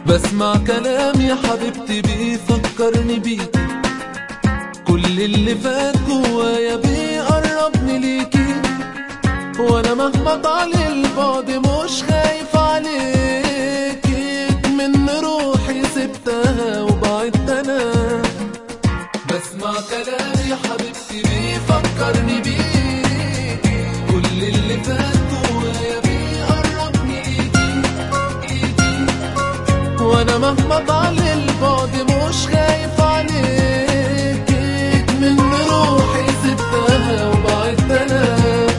بسمع كلام يا حبيبتي بيفكرني بيكي كل اللي فات جوايا بيقربني ليكي وانا مهما طال البعد مش خايف عليكي من روحي سبتها وبعدت انا بسمع كلام يا حبيبتي بيفكرني بيكي كل اللي فات جوايا بيقربني ليكي ليكي وانا مهما طال البعد مش خايف عليك من روحي سبتها وبعدت انا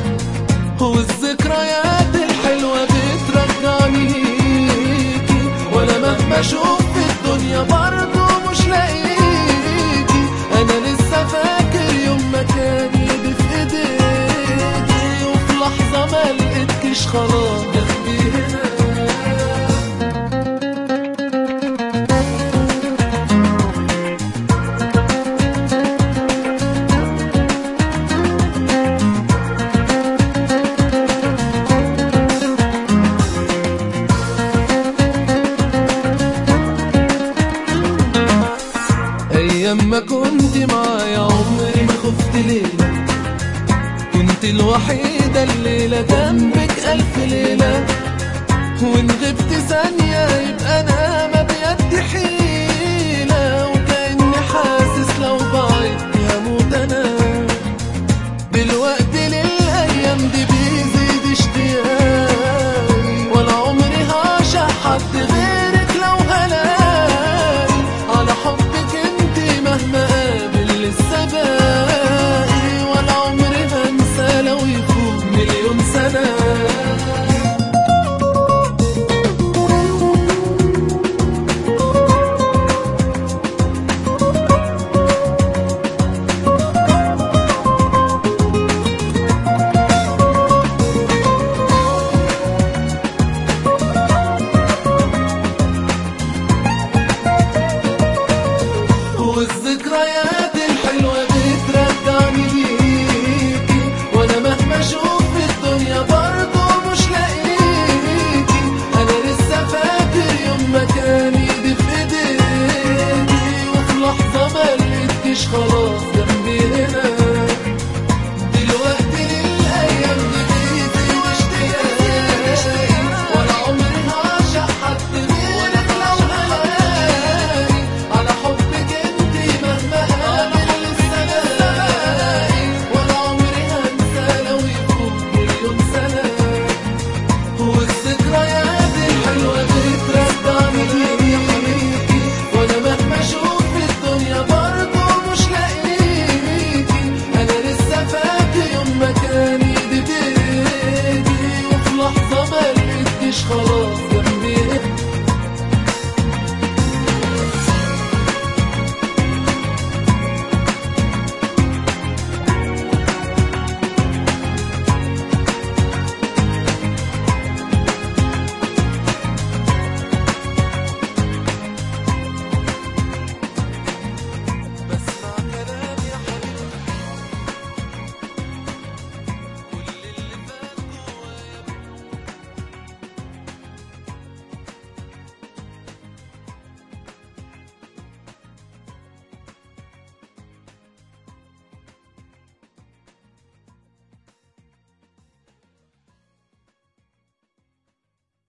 والذكريات الحلوة بترجعني ليكي وانا مهما اشوف في الدنيا برضه مش لاقيكي انا لسه فاكر يوم ما كان ايدي في ايديكي وفي لحظة ما لقيتكيش خلاص جنبي هنا ايام ما كنت معايا عمري ما خفت ليلة كنت الوحيدة الليلة جنبك ألف ليلة وإن غبت ثانية يبقى أنا ما بيدي حيلة وكأني حاسس لو بعدت هموت أنا دلوقتي للأيام دي